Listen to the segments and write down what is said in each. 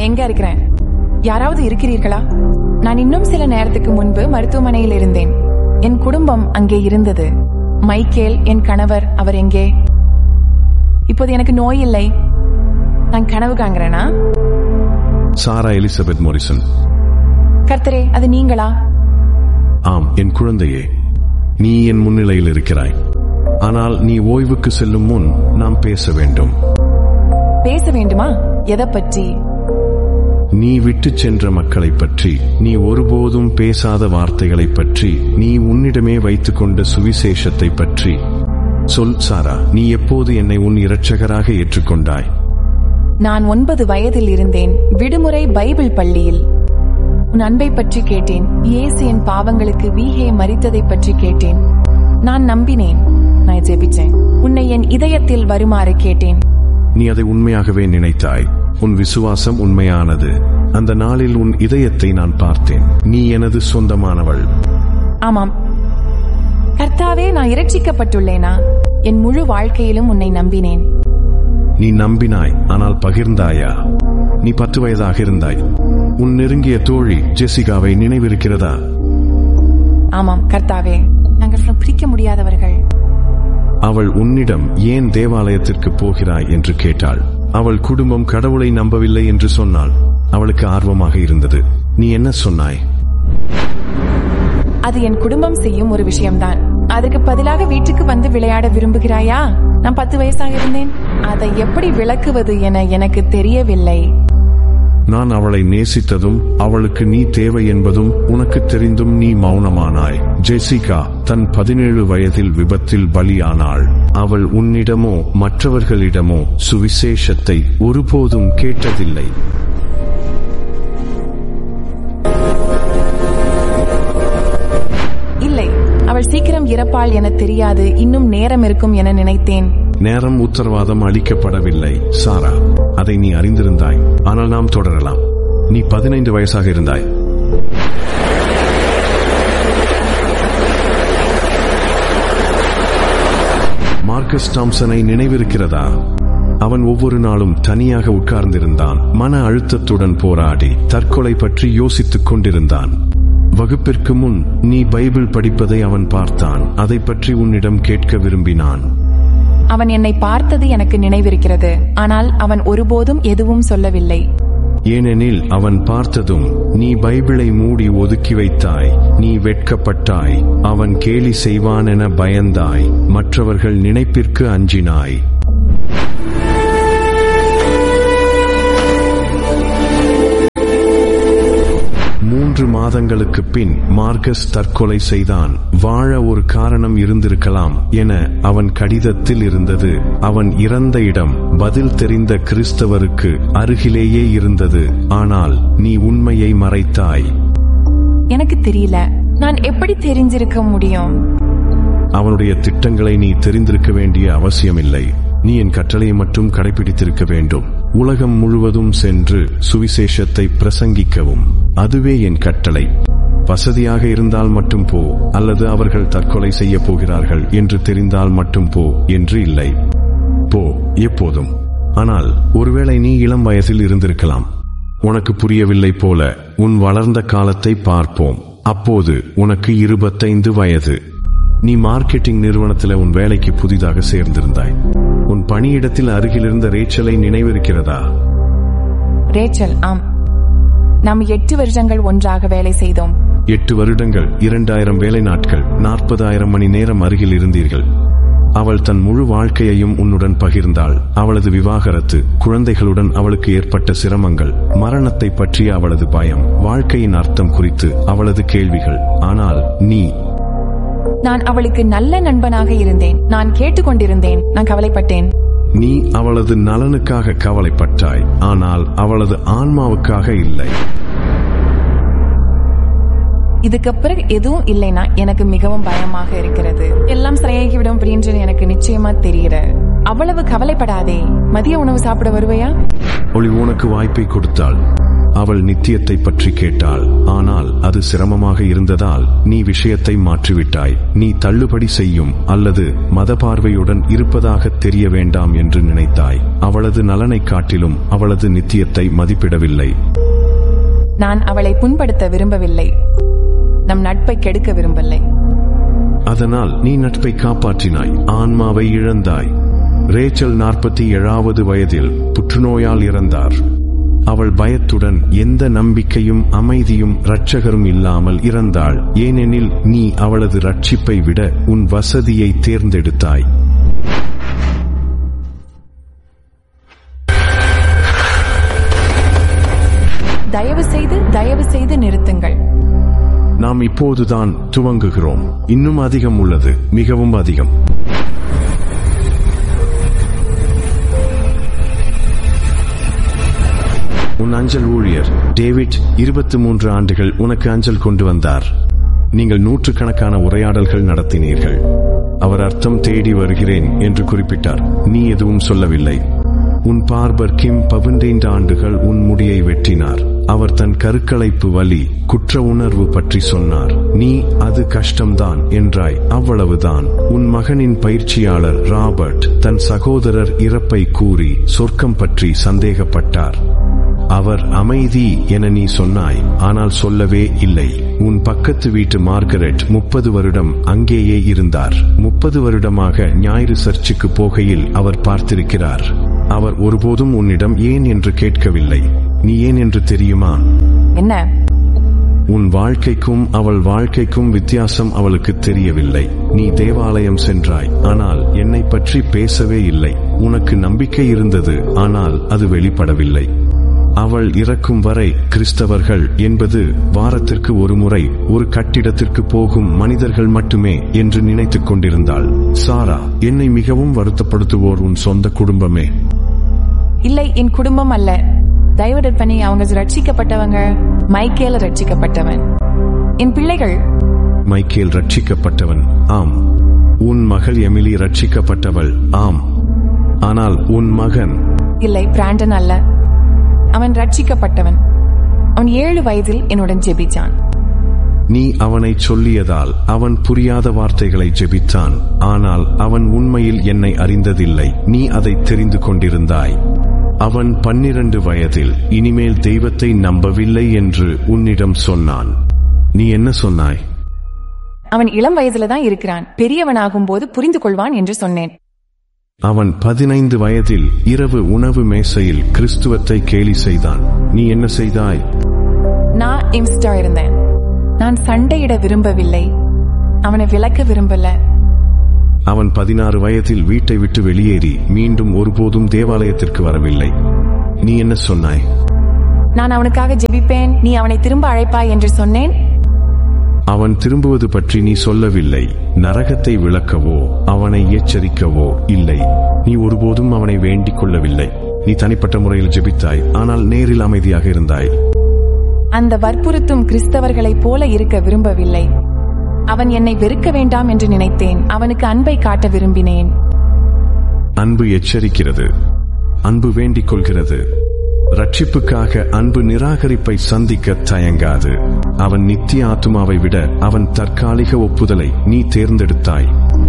நான் எங்க இருக்கிறேன் யாராவது இருக்கிறீர்களா நான் இன்னும் சில நேரத்துக்கு முன்பு மருத்துவமனையில் இருந்தேன் என் குடும்பம் அங்கே இருந்தது மைக்கேல் என் கணவர் அவர் எங்கே இப்போது எனக்கு நோய் இல்லை நான் கனவு காண்கிறேனா சாரா எலிசபெத் மோரிசன் கர்த்தரே அது நீங்களா ஆம் என் குழந்தையே நீ என் முன்னிலையில் இருக்கிறாய் ஆனால் நீ ஓய்வுக்கு செல்லும் முன் நாம் பேச வேண்டும் பேச வேண்டுமா எதை பற்றி நீ விட்டுச் சென்ற மக்களைப் பற்றி நீ ஒருபோதும் பேசாத வார்த்தைகளைப் பற்றி நீ உன்னிடமே வைத்துக்கொண்ட சுவிசேஷத்தை பற்றி சொல் சாரா நீ எப்போது என்னை உன் இரட்சகராக ஏற்றுக்கொண்டாய் நான் ஒன்பது வயதில் இருந்தேன் விடுமுறை பைபிள் பள்ளியில் உன் அன்பை பற்றி கேட்டேன் இயேசு என் பாவங்களுக்கு வீகே மரித்ததை பற்றி கேட்டேன் நான் நம்பினேன் நான் ஜெபிச்சேன் உன்னை என் இதயத்தில் வருமாறு கேட்டேன் நீ அதை உண்மையாகவே நினைத்தாய் உன் விசுவாசம் உண்மையானது அந்த நாளில் உன் இதயத்தை நான் பார்த்தேன் நீ எனது சொந்தமானவள் ஆமாம் கர்த்தாவே நான் இரட்சிக்கப்பட்டுள்ளேனா என் முழு வாழ்க்கையிலும் உன்னை நம்பினேன் நீ நம்பினாய் ஆனால் பகிர்ந்தாயா நீ பத்து வயதாக இருந்தாய் உன் நெருங்கிய தோழி ஜெசிகாவை நினைவிருக்கிறதா ஆமாம் கர்த்தாவே நாங்கள் பிரிக்க முடியாதவர்கள் அவள் உன்னிடம் ஏன் தேவாலயத்திற்கு போகிறாய் என்று கேட்டாள் அவள் குடும்பம் கடவுளை நம்பவில்லை என்று சொன்னாள் அவளுக்கு ஆர்வமாக இருந்தது நீ என்ன சொன்னாய் அது என் குடும்பம் செய்யும் ஒரு விஷயம்தான் அதுக்கு பதிலாக வீட்டுக்கு வந்து விளையாட விரும்புகிறாயா நான் பத்து வயசாக இருந்தேன் அதை எப்படி விளக்குவது என எனக்கு தெரியவில்லை நான் அவளை நேசித்ததும் அவளுக்கு நீ தேவை என்பதும் உனக்கு தெரிந்தும் நீ மௌனமானாய் ஜெசிகா தன் பதினேழு வயதில் விபத்தில் பலியானாள் அவள் உன்னிடமோ மற்றவர்களிடமோ சுவிசேஷத்தை ஒருபோதும் கேட்டதில்லை இல்லை அவள் சீக்கிரம் இறப்பாள் என தெரியாது இன்னும் நேரம் இருக்கும் என நினைத்தேன் நேரம் உத்தரவாதம் அளிக்கப்படவில்லை சாரா அதை நீ அறிந்திருந்தாய் ஆனால் நாம் தொடரலாம் நீ பதினைந்து வயசாக இருந்தாய் மார்க்கஸ் டாம்சனை நினைவிருக்கிறதா அவன் ஒவ்வொரு நாளும் தனியாக உட்கார்ந்திருந்தான் மன அழுத்தத்துடன் போராடி தற்கொலை பற்றி யோசித்துக் கொண்டிருந்தான் வகுப்பிற்கு முன் நீ பைபிள் படிப்பதை அவன் பார்த்தான் அதை பற்றி உன்னிடம் கேட்க விரும்பினான் அவன் என்னை பார்த்தது எனக்கு நினைவிருக்கிறது ஆனால் அவன் ஒருபோதும் எதுவும் சொல்லவில்லை ஏனெனில் அவன் பார்த்ததும் நீ பைபிளை மூடி ஒதுக்கி வைத்தாய் நீ வெட்கப்பட்டாய் அவன் கேலி செய்வான் என பயந்தாய் மற்றவர்கள் நினைப்பிற்கு அஞ்சினாய் மூன்று மாதங்களுக்கு பின் மார்கஸ் தற்கொலை செய்தான் வாழ ஒரு காரணம் இருந்திருக்கலாம் என அவன் கடிதத்தில் இருந்தது அவன் இறந்த இடம் பதில் தெரிந்த கிறிஸ்தவருக்கு அருகிலேயே இருந்தது ஆனால் நீ உண்மையை மறைத்தாய் எனக்கு தெரியல நான் எப்படி தெரிஞ்சிருக்க முடியும் அவனுடைய திட்டங்களை நீ தெரிந்திருக்க வேண்டிய அவசியமில்லை நீ என் கட்டளையை மட்டும் கடைபிடித்திருக்க வேண்டும் உலகம் முழுவதும் சென்று சுவிசேஷத்தை பிரசங்கிக்கவும் அதுவே என் கட்டளை வசதியாக இருந்தால் மட்டும் போ அல்லது அவர்கள் தற்கொலை செய்ய போகிறார்கள் என்று தெரிந்தால் மட்டும் போ என்று இல்லை போ எப்போதும் ஆனால் ஒருவேளை நீ இளம் வயசில் இருந்திருக்கலாம் உனக்கு புரியவில்லை போல உன் வளர்ந்த காலத்தை பார்ப்போம் அப்போது உனக்கு இருபத்தைந்து வயது நீ மார்க்கெட்டிங் நிறுவனத்தில் உன் வேலைக்கு புதிதாக சேர்ந்திருந்தாய் உன் பணியிடத்தில் அருகிலிருந்த ரேச்சலை நினைவிருக்கிறதா ரேச்சல் ஆம் நாம் எட்டு வருஷங்கள் ஒன்றாக வேலை செய்தோம் எட்டு வருடங்கள் இரண்டாயிரம் வேலை நாட்கள் நாற்பதாயிரம் மணி நேரம் அருகில் இருந்தீர்கள் அவள் தன் முழு வாழ்க்கையையும் உன்னுடன் பகிர்ந்தாள் அவளது விவாகரத்து குழந்தைகளுடன் அவளுக்கு ஏற்பட்ட சிரமங்கள் மரணத்தை பற்றிய அவளது பயம் வாழ்க்கையின் அர்த்தம் குறித்து அவளது கேள்விகள் ஆனால் நீ நான் அவளுக்கு நல்ல நண்பனாக இருந்தேன் நான் கேட்டுக்கொண்டிருந்தேன் நான் கவலைப்பட்டேன் நீ அவளது நலனுக்காக கவலைப்பட்டாய் ஆனால் அவளது ஆன்மாவுக்காக இல்லை இதுக்கு பிறகு எதுவும் இல்லைனா எனக்கு மிகவும் பயமாக இருக்கிறது எல்லாம் சரியாகிவிடும் அப்படின்னு எனக்கு நிச்சயமா தெரியற அவ்வளவு கவலைப்படாதே மதிய உணவு சாப்பிட வருவையா ஒளி உனக்கு வாய்ப்பை கொடுத்தாள் அவள் நித்தியத்தை பற்றி கேட்டாள் ஆனால் அது சிரமமாக இருந்ததால் நீ விஷயத்தை மாற்றிவிட்டாய் நீ தள்ளுபடி செய்யும் அல்லது மத பார்வையுடன் இருப்பதாக தெரிய வேண்டாம் என்று நினைத்தாய் அவளது நலனைக் காட்டிலும் அவளது நித்தியத்தை மதிப்பிடவில்லை நான் அவளை புண்படுத்த விரும்பவில்லை நம் நட்பை கெடுக்க விரும்பவில்லை அதனால் நீ நட்பை காப்பாற்றினாய் ஆன்மாவை இழந்தாய் ரேச்சல் நாற்பத்தி ஏழாவது வயதில் புற்றுநோயால் இறந்தார் அவள் பயத்துடன் எந்த நம்பிக்கையும் அமைதியும் இரட்சகரும் இல்லாமல் இறந்தாள் ஏனெனில் நீ அவளது ரட்சிப்பை விட உன் வசதியை தேர்ந்தெடுத்தாய் தயவு செய்து தயவு செய்து நிறுத்துங்கள் நாம் இப்போதுதான் துவங்குகிறோம் இன்னும் அதிகம் உள்ளது மிகவும் அதிகம் உன் அஞ்சல் ஊழியர் டேவிட் இருபத்தி மூன்று ஆண்டுகள் உனக்கு அஞ்சல் கொண்டு வந்தார் நீங்கள் நூற்றுக்கணக்கான உரையாடல்கள் நடத்தினீர்கள் அவர் அர்த்தம் தேடி வருகிறேன் என்று குறிப்பிட்டார் நீ எதுவும் சொல்லவில்லை உன் பார்பர் கிம் பதினைந்து ஆண்டுகள் உன் முடியை வெட்டினார் அவர் தன் கருக்கலைப்பு வலி குற்ற உணர்வு பற்றி சொன்னார் நீ அது கஷ்டம்தான் என்றாய் அவ்வளவுதான் உன் மகனின் பயிற்சியாளர் ராபர்ட் தன் சகோதரர் இறப்பை கூறி சொர்க்கம் பற்றி சந்தேகப்பட்டார் அவர் அமைதி என நீ சொன்னாய் ஆனால் சொல்லவே இல்லை உன் பக்கத்து வீட்டு மார்கரெட் முப்பது வருடம் அங்கேயே இருந்தார் முப்பது வருடமாக ஞாயிறு சர்ச்சுக்கு போகையில் அவர் பார்த்திருக்கிறார் அவர் ஒருபோதும் உன்னிடம் ஏன் என்று கேட்கவில்லை நீ ஏன் என்று தெரியுமா என்ன உன் வாழ்க்கைக்கும் அவள் வாழ்க்கைக்கும் வித்தியாசம் அவளுக்கு தெரியவில்லை நீ தேவாலயம் சென்றாய் ஆனால் என்னை பற்றி பேசவே இல்லை உனக்கு நம்பிக்கை இருந்தது ஆனால் அது வெளிப்படவில்லை அவள் இறக்கும் வரை கிறிஸ்தவர்கள் என்பது வாரத்திற்கு ஒரு முறை ஒரு கட்டிடத்திற்கு போகும் மனிதர்கள் மட்டுமே என்று நினைத்துக் கொண்டிருந்தாள் சாரா என்னை மிகவும் வருத்தப்படுத்துவோர் உன் சொந்த குடும்பமே இல்லை என் குடும்பம் அல்ல தயவு பண்ணி அவங்க ரட்சிக்கப்பட்டவங்க மைக்கேல ரட்சிக்கப்பட்டவன் என் பிள்ளைகள் மைக்கேல் ரட்சிக்கப்பட்டவன் ஆம் உன் மகள் எமிலி ரட்சிக்கப்பட்டவள் ஆம் ஆனால் உன் மகன் இல்லை பிராண்டன் அல்ல அவன் ரட்சிக்கப்பட்டவன் அவன் ஏழு வயதில் என்னுடன் ஜெபிச்சான் நீ அவனை சொல்லியதால் அவன் புரியாத வார்த்தைகளை ஜெபித்தான் ஆனால் அவன் உண்மையில் என்னை அறிந்ததில்லை நீ அதை தெரிந்து கொண்டிருந்தாய் அவன் பன்னிரண்டு வயதில் இனிமேல் தெய்வத்தை நம்பவில்லை என்று உன்னிடம் சொன்னான் நீ என்ன சொன்னாய் அவன் இளம் வயதுல தான் இருக்கிறான் பெரியவனாகும் போது புரிந்து கொள்வான் என்று சொன்னேன் அவன் பதினைந்து வயதில் இரவு உணவு மேசையில் கிறிஸ்துவத்தை கேலி செய்தான் நீ என்ன செய்தாய் நான் இம்ஸ்டா இருந்தேன் நான் சண்டையிட விரும்பவில்லை அவனை விளக்க விரும்பல அவன் பதினாறு வயதில் வீட்டை விட்டு வெளியேறி மீண்டும் ஒருபோதும் தேவாலயத்திற்கு வரவில்லை நீ என்ன சொன்னாய் நான் அவனுக்காக ஜெபிப்பேன் நீ அவனை திரும்ப அழைப்பாய் என்று சொன்னேன் அவன் திரும்புவது பற்றி நீ சொல்லவில்லை நரகத்தை விளக்கவோ அவனை எச்சரிக்கவோ இல்லை நீ ஒருபோதும் அவனை வேண்டிக் கொள்ளவில்லை நீ தனிப்பட்ட முறையில் ஜெபித்தாய் ஆனால் நேரில் அமைதியாக இருந்தாய் அந்த வற்புறுத்தும் கிறிஸ்தவர்களைப் போல இருக்க விரும்பவில்லை அவன் என்னை வெறுக்க வேண்டாம் என்று நினைத்தேன் அவனுக்கு அன்பை காட்ட விரும்பினேன் அன்பு எச்சரிக்கிறது அன்பு வேண்டிக் கொள்கிறது ரட்சிப்புக்காக அன்பு நிராகரிப்பை சந்திக்க தயங்காது அவன் நித்திய ஆத்துமாவை விட அவன் தற்காலிக ஒப்புதலை நீ தேர்ந்தெடுத்தாய்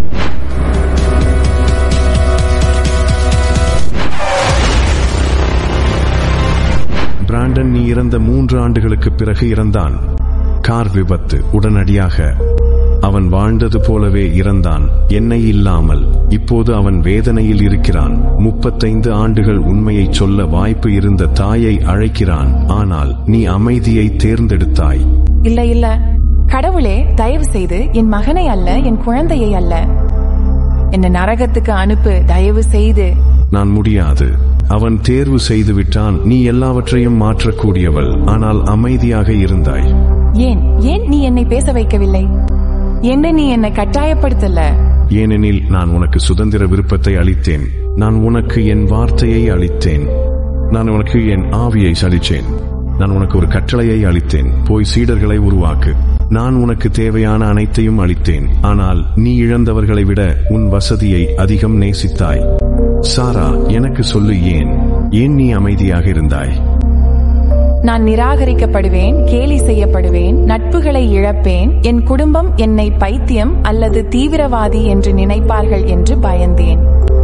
பிராண்டன் நீ இறந்த மூன்று ஆண்டுகளுக்கு பிறகு இறந்தான் கார் விபத்து உடனடியாக அவன் வாழ்ந்தது போலவே இறந்தான் என்னை இல்லாமல் இப்போது அவன் வேதனையில் இருக்கிறான் முப்பத்தைந்து ஆண்டுகள் உண்மையை சொல்ல வாய்ப்பு இருந்த தாயை அழைக்கிறான் ஆனால் நீ அமைதியை தேர்ந்தெடுத்தாய் இல்ல இல்ல கடவுளே தயவு செய்து என் மகனை அல்ல என் குழந்தையை அல்ல என்ன நரகத்துக்கு அனுப்பு தயவு செய்து நான் முடியாது அவன் தேர்வு செய்து விட்டான் நீ எல்லாவற்றையும் மாற்றக்கூடியவள் ஆனால் அமைதியாக இருந்தாய் ஏன் ஏன் நீ என்னை பேச வைக்கவில்லை என்ன நீ என்னை கட்டாயப்படுத்தல ஏனெனில் நான் உனக்கு சுதந்திர விருப்பத்தை அளித்தேன் நான் உனக்கு என் வார்த்தையை அளித்தேன் நான் உனக்கு என் ஆவியை சலிச்சேன் நான் உனக்கு ஒரு கட்டளையை அளித்தேன் போய் சீடர்களை உருவாக்கு நான் உனக்கு தேவையான அனைத்தையும் அளித்தேன் ஆனால் நீ இழந்தவர்களை விட உன் வசதியை அதிகம் நேசித்தாய் சாரா எனக்கு சொல்லு ஏன் ஏன் நீ அமைதியாக இருந்தாய் நான் நிராகரிக்கப்படுவேன் கேலி செய்யப்படுவேன் நட்புகளை இழப்பேன் என் குடும்பம் என்னை பைத்தியம் அல்லது தீவிரவாதி என்று நினைப்பார்கள் என்று பயந்தேன்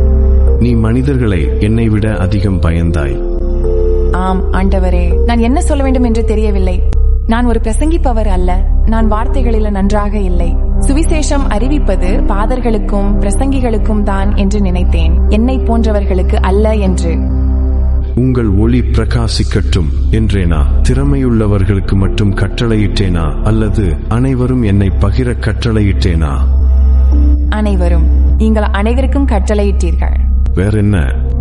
நீ மனிதர்களை என்னை விட அதிகம் பயந்தாய் ஆம் ஆண்டவரே நான் என்ன சொல்ல வேண்டும் என்று தெரியவில்லை நான் ஒரு பிரசங்கிப்பவர் அல்ல நான் வார்த்தைகளில் நன்றாக இல்லை சுவிசேஷம் அறிவிப்பது பாதர்களுக்கும் பிரசங்கிகளுக்கும் தான் என்று நினைத்தேன் என்னை போன்றவர்களுக்கு அல்ல என்று உங்கள் ஒளி பிரகாசிக்கட்டும் என்றேனா திறமையுள்ளவர்களுக்கு மட்டும் கட்டளையிட்டேனா அல்லது அனைவரும் என்னை பகிர கட்டளையிட்டேனா அனைவரும் நீங்கள் அனைவருக்கும் கட்டளையிட்டீர்கள் வேற என்ன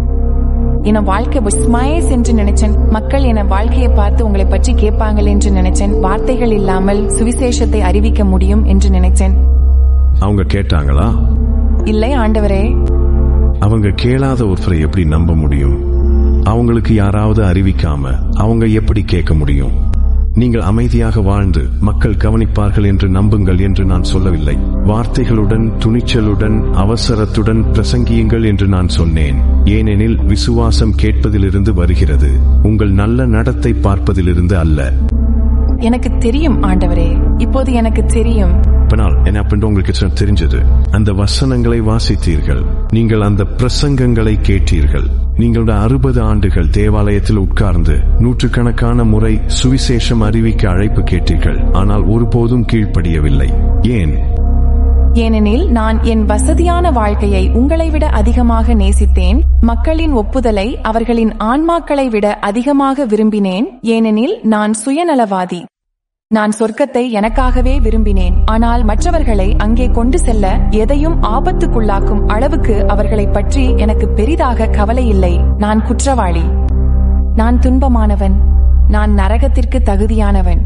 என வாழ்க்கை ஸ்மைஸ் என்று நினைச்சேன் மக்கள் என வாழ்க்கையை பார்த்து உங்களை பற்றி கேட்பாங்கள் என்று நினைச்சேன் வார்த்தைகள் இல்லாமல் சுவிசேஷத்தை அறிவிக்க முடியும் என்று நினைச்சேன் அவங்க கேட்டாங்களா இல்லை ஆண்டவரே அவங்க கேளாத ஒருத்தரை எப்படி நம்ப முடியும் அவங்களுக்கு யாராவது அறிவிக்காம அவங்க எப்படி கேட்க முடியும் நீங்கள் அமைதியாக வாழ்ந்து மக்கள் கவனிப்பார்கள் என்று நம்புங்கள் என்று நான் சொல்லவில்லை வார்த்தைகளுடன் துணிச்சலுடன் அவசரத்துடன் பிரசங்கியுங்கள் என்று நான் சொன்னேன் ஏனெனில் விசுவாசம் கேட்பதிலிருந்து வருகிறது உங்கள் நல்ல நடத்தை பார்ப்பதிலிருந்து அல்ல எனக்கு தெரியும் ஆண்டவரே இப்போது எனக்கு தெரியும் பின்னால் என்ன அப்படின்னு உங்களுக்கு சொ- தெரிஞ்சது அந்த வசனங்களை வாசித்தீர்கள் நீங்கள் அந்த பிரசங்கங்களை கேட்டீர்கள் நீங்களோட அறுபது ஆண்டுகள் தேவாலயத்தில் உட்கார்ந்து நூற்றுக்கணக்கான முறை சுவிசேஷம் அறிவிக்க அழைப்பு கேட்டீர்கள் ஆனால் ஒருபோதும் கீழ்ப்படியவில்லை ஏன் ஏனெனில் நான் என் வசதியான வாழ்க்கையை உங்களை விட அதிகமாக நேசித்தேன் மக்களின் ஒப்புதலை அவர்களின் ஆன்மாக்களை விட அதிகமாக விரும்பினேன் ஏனெனில் நான் சுயநலவாதி நான் சொர்க்கத்தை எனக்காகவே விரும்பினேன் ஆனால் மற்றவர்களை அங்கே கொண்டு செல்ல எதையும் ஆபத்துக்குள்ளாக்கும் அளவுக்கு அவர்களை பற்றி எனக்கு பெரிதாக கவலை இல்லை நான் குற்றவாளி நான் துன்பமானவன் நான் நரகத்திற்கு தகுதியானவன்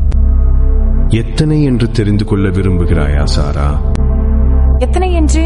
எத்தனை என்று தெரிந்து கொள்ள விரும்புகிறாயா சாரா எத்தனை என்று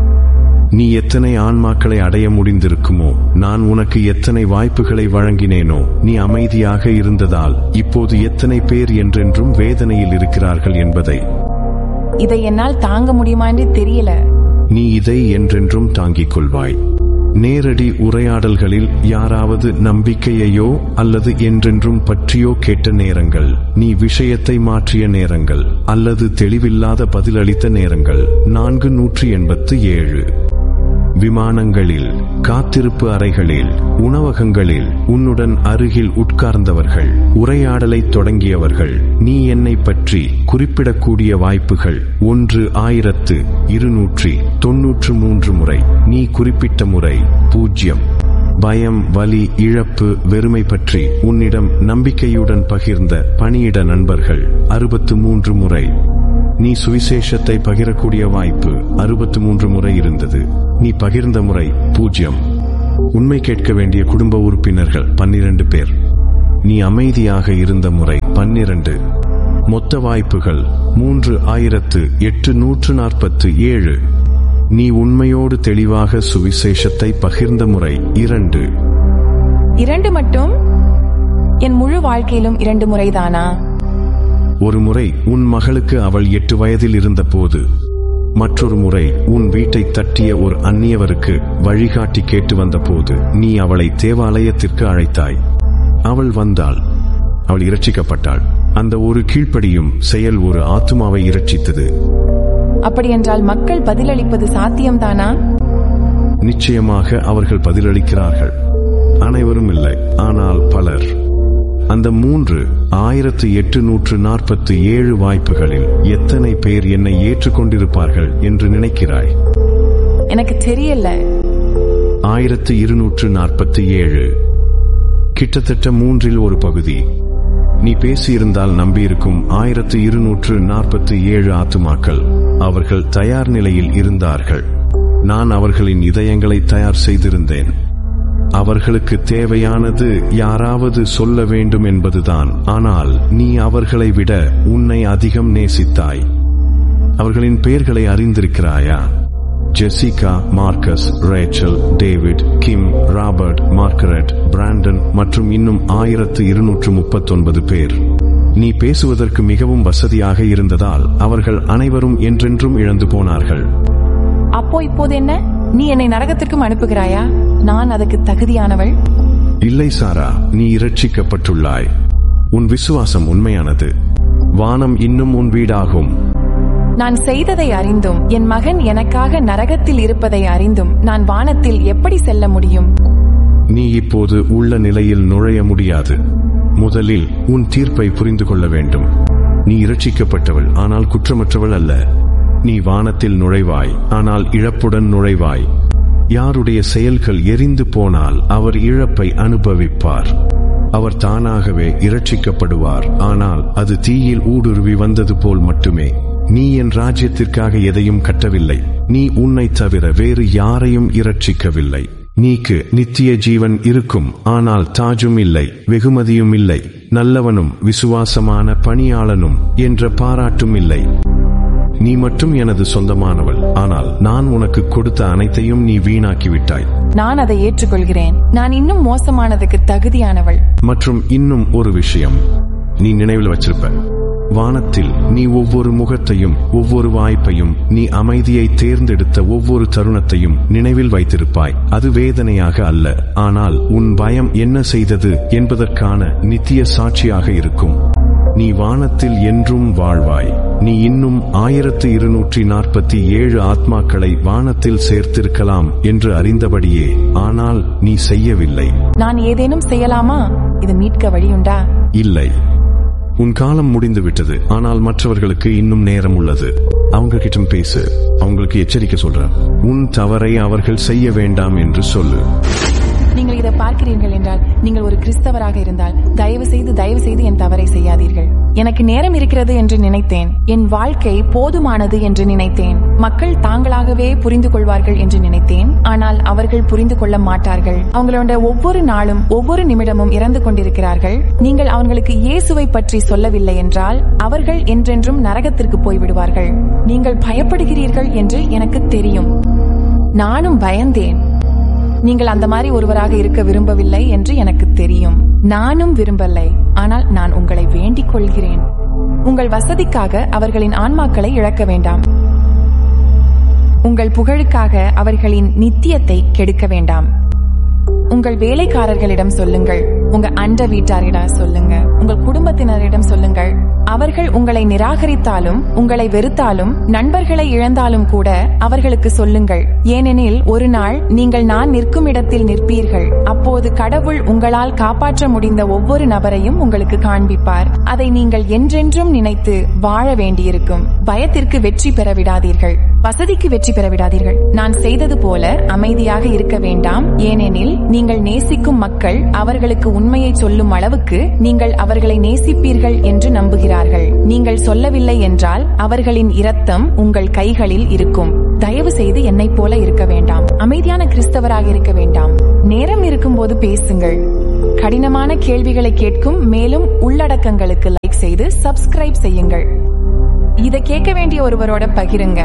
நீ எத்தனை ஆன்மாக்களை அடைய முடிந்திருக்குமோ நான் உனக்கு எத்தனை வாய்ப்புகளை வழங்கினேனோ நீ அமைதியாக இருந்ததால் இப்போது எத்தனை பேர் என்றென்றும் வேதனையில் இருக்கிறார்கள் என்பதை இதை என்னால் தாங்க முடியுமா என்று தெரியல நீ இதை என்றென்றும் தாங்கிக் கொள்வாய் நேரடி உரையாடல்களில் யாராவது நம்பிக்கையையோ அல்லது என்றென்றும் பற்றியோ கேட்ட நேரங்கள் நீ விஷயத்தை மாற்றிய நேரங்கள் அல்லது தெளிவில்லாத பதிலளித்த நேரங்கள் நான்கு நூற்றி எண்பத்து ஏழு விமானங்களில் காத்திருப்பு அறைகளில் உணவகங்களில் உன்னுடன் அருகில் உட்கார்ந்தவர்கள் உரையாடலை தொடங்கியவர்கள் நீ என்னை பற்றி குறிப்பிடக்கூடிய வாய்ப்புகள் ஒன்று ஆயிரத்து இருநூற்றி தொன்னூற்று மூன்று முறை நீ குறிப்பிட்ட முறை பூஜ்யம் பயம் வலி இழப்பு வெறுமை பற்றி உன்னிடம் நம்பிக்கையுடன் பகிர்ந்த பணியிட நண்பர்கள் அறுபத்து மூன்று முறை நீ சுவிசேஷத்தை பகிரக்கூடிய வாய்ப்பு அறுபத்து மூன்று முறை இருந்தது நீ பகிர்ந்த முறை பூஜ்யம் உண்மை கேட்க வேண்டிய குடும்ப உறுப்பினர்கள் பன்னிரண்டு பேர் நீ அமைதியாக இருந்த முறை பன்னிரண்டு மொத்த வாய்ப்புகள் மூன்று ஆயிரத்து எட்டு நூற்று நாற்பத்து ஏழு நீ உண்மையோடு தெளிவாக சுவிசேஷத்தை பகிர்ந்த முறை இரண்டு இரண்டு மட்டும் என் முழு வாழ்க்கையிலும் இரண்டு முறைதானா ஒரு முறை உன் மகளுக்கு அவள் எட்டு வயதில் இருந்தபோது மற்றொரு முறை உன் வீட்டை தட்டிய ஒரு அந்நியவருக்கு வழிகாட்டி கேட்டு வந்தபோது நீ அவளை தேவாலயத்திற்கு அழைத்தாய் அவள் வந்தாள் அவள் இரட்சிக்கப்பட்டாள் அந்த ஒரு கீழ்ப்படியும் செயல் ஒரு ஆத்துமாவை இரட்சித்தது அப்படியென்றால் மக்கள் பதிலளிப்பது சாத்தியம்தானா நிச்சயமாக அவர்கள் பதிலளிக்கிறார்கள் அனைவரும் இல்லை ஆனால் பலர் அந்த மூன்று ஆயிரத்து எட்டு நூற்று நாற்பத்தி ஏழு வாய்ப்புகளில் எத்தனை பேர் என்னை ஏற்றுக்கொண்டிருப்பார்கள் என்று நினைக்கிறாய் எனக்கு தெரியல ஆயிரத்து இருநூற்று நாற்பத்தி ஏழு கிட்டத்தட்ட மூன்றில் ஒரு பகுதி நீ பேசியிருந்தால் நம்பியிருக்கும் ஆயிரத்து இருநூற்று நாற்பத்தி ஏழு ஆத்துமாக்கள் அவர்கள் தயார் நிலையில் இருந்தார்கள் நான் அவர்களின் இதயங்களை தயார் செய்திருந்தேன் அவர்களுக்கு தேவையானது யாராவது சொல்ல வேண்டும் என்பதுதான் ஆனால் நீ அவர்களை விட உன்னை அதிகம் நேசித்தாய் அவர்களின் பெயர்களை அறிந்திருக்கிறாயா Jessica Marcus Rachel David Kim Robert Margaret Brandon மற்றும் இன்னும் ஆயிரத்து இருநூற்று முப்பத்தொன்பது பேர் நீ பேசுவதற்கு மிகவும் வசதியாக இருந்ததால் அவர்கள் அனைவரும் என்றென்றும் இழந்து போனார்கள் அப்போ இப்போது என்ன நீ என்னை நரகத்திற்கும் அனுப்புகிறாயா நான் அதுக்கு தகுதியானவள் இல்லை சாரா நீ இரட்சிக்கப்பட்டுள்ளாய் உன் விசுவாசம் உண்மையானது வானம் இன்னும் உன் வீடாகும் நான் செய்ததை அறிந்தும் என் மகன் எனக்காக நரகத்தில் இருப்பதை அறிந்தும் நான் வானத்தில் எப்படி செல்ல முடியும் நீ இப்போது உள்ள நிலையில் நுழைய முடியாது முதலில் உன் தீர்ப்பை புரிந்து கொள்ள வேண்டும் நீ இரட்சிக்கப்பட்டவள் ஆனால் குற்றமற்றவள் அல்ல நீ வானத்தில் நுழைவாய் ஆனால் இழப்புடன் நுழைவாய் யாருடைய செயல்கள் எரிந்து போனால் அவர் இழப்பை அனுபவிப்பார் அவர் தானாகவே இரட்சிக்கப்படுவார் ஆனால் அது தீயில் ஊடுருவி வந்தது போல் மட்டுமே நீ என் ராஜ்யத்திற்காக எதையும் கட்டவில்லை நீ உன்னை தவிர வேறு யாரையும் இரட்சிக்கவில்லை நீக்கு நித்திய ஜீவன் இருக்கும் ஆனால் தாஜும் இல்லை வெகுமதியும் இல்லை நல்லவனும் விசுவாசமான பணியாளனும் என்ற பாராட்டும் இல்லை நீ மட்டும் எனது சொந்தமானவள் ஆனால் நான் உனக்கு கொடுத்த அனைத்தையும் நீ வீணாக்கிவிட்டாய் நான் அதை ஏற்றுக்கொள்கிறேன் நான் இன்னும் மோசமானதுக்கு தகுதியானவள் மற்றும் இன்னும் ஒரு விஷயம் நீ நினைவில் வச்சிருப்ப வானத்தில் நீ ஒவ்வொரு முகத்தையும் ஒவ்வொரு வாய்ப்பையும் நீ அமைதியை தேர்ந்தெடுத்த ஒவ்வொரு தருணத்தையும் நினைவில் வைத்திருப்பாய் அது வேதனையாக அல்ல ஆனால் உன் பயம் என்ன செய்தது என்பதற்கான நித்திய சாட்சியாக இருக்கும் நீ வானத்தில் என்றும் வாழ்வாய் நீ இன்னும் ஆயிரத்து இருநூற்றி நாற்பத்தி ஏழு ஆத்மாக்களை வானத்தில் சேர்த்திருக்கலாம் என்று அறிந்தபடியே ஆனால் நீ செய்யவில்லை நான் ஏதேனும் செய்யலாமா இது மீட்க வழியுண்டா இல்லை உன் காலம் முடிந்து விட்டது ஆனால் மற்றவர்களுக்கு இன்னும் நேரம் உள்ளது அவங்க கிட்ட பேசு அவங்களுக்கு எச்சரிக்கை சொல்றேன் உன் தவறை அவர்கள் செய்ய வேண்டாம் என்று சொல்லு நீங்கள் இதை பார்க்கிறீர்கள் என்றால் நீங்கள் ஒரு கிறிஸ்தவராக இருந்தால் தயவு செய்து தயவு செய்து என் தவறை செய்யாதீர்கள் எனக்கு நேரம் இருக்கிறது என்று நினைத்தேன் என் வாழ்க்கை போதுமானது என்று நினைத்தேன் மக்கள் தாங்களாகவே புரிந்து கொள்வார்கள் என்று நினைத்தேன் ஆனால் அவர்கள் புரிந்து கொள்ள மாட்டார்கள் அவங்களோட ஒவ்வொரு நாளும் ஒவ்வொரு நிமிடமும் இறந்து கொண்டிருக்கிறார்கள் நீங்கள் அவர்களுக்கு இயேசுவை பற்றி சொல்லவில்லை என்றால் அவர்கள் என்றென்றும் நரகத்திற்கு போய்விடுவார்கள் நீங்கள் பயப்படுகிறீர்கள் என்று எனக்கு தெரியும் நானும் பயந்தேன் நீங்கள் அந்த மாதிரி ஒருவராக இருக்க விரும்பவில்லை என்று எனக்கு தெரியும் நானும் விரும்பலை ஆனால் நான் உங்களை வேண்டிக் கொள்கிறேன் உங்கள் வசதிக்காக அவர்களின் ஆன்மாக்களை இழக்க வேண்டாம் உங்கள் புகழுக்காக அவர்களின் நித்தியத்தை கெடுக்க வேண்டாம் உங்கள் வேலைக்காரர்களிடம் சொல்லுங்கள் உங்க அண்ட வீட்டாரிடம் சொல்லுங்க உங்கள் குடும்பத்தினரிடம் சொல்லுங்கள் அவர்கள் உங்களை நிராகரித்தாலும் உங்களை வெறுத்தாலும் நண்பர்களை இழந்தாலும் கூட அவர்களுக்கு சொல்லுங்கள் ஏனெனில் ஒரு நாள் நீங்கள் நான் நிற்கும் இடத்தில் நிற்பீர்கள் அப்போது கடவுள் உங்களால் காப்பாற்ற முடிந்த ஒவ்வொரு நபரையும் உங்களுக்கு காண்பிப்பார் அதை நீங்கள் என்றென்றும் நினைத்து வாழ வேண்டியிருக்கும் பயத்திற்கு வெற்றி பெற விடாதீர்கள் வசதிக்கு வெற்றி பெற விடாதீர்கள் நான் செய்தது போல அமைதியாக இருக்க வேண்டாம் ஏனெனில் நீங்கள் நேசிக்கும் மக்கள் அவர்களுக்கு உண்மையை சொல்லும் அளவுக்கு நீங்கள் அவர்களை நேசிப்பீர்கள் என்று நம்புகிறார்கள் நீங்கள் சொல்லவில்லை என்றால் அவர்களின் இரத்தம் உங்கள் கைகளில் இருக்கும் தயவு செய்து என்னைப் போல இருக்க வேண்டாம் அமைதியான கிறிஸ்தவராக இருக்க வேண்டாம் நேரம் இருக்கும்போது பேசுங்கள் கடினமான கேள்விகளை கேட்கும் மேலும் உள்ளடக்கங்களுக்கு லைக் செய்து சப்ஸ்கிரைப் செய்யுங்கள் இதை கேட்க வேண்டிய ஒருவரோட பகிருங்க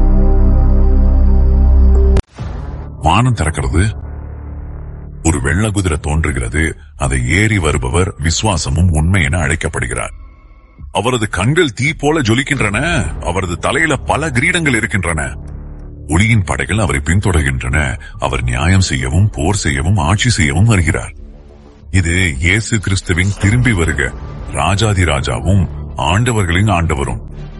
வானம் திறக்கிறது ஒரு வெள்ள குதிரை தோன்றுகிறது அதை ஏறி வருபவர் விசுவாசமும் உண்மை என அழைக்கப்படுகிறார் அவரது கண்கள் தீ போல ஜொலிக்கின்றன அவரது தலையில பல கிரீடங்கள் இருக்கின்றன ஒளியின் படைகள் அவரை பின்தொடர்கின்றன அவர் நியாயம் செய்யவும் போர் செய்யவும் ஆட்சி செய்யவும் வருகிறார் இது இயேசு கிறிஸ்துவின் திரும்பி வருக ராஜாதி ராஜாவும் ஆண்டவர்களின் ஆண்டவரும்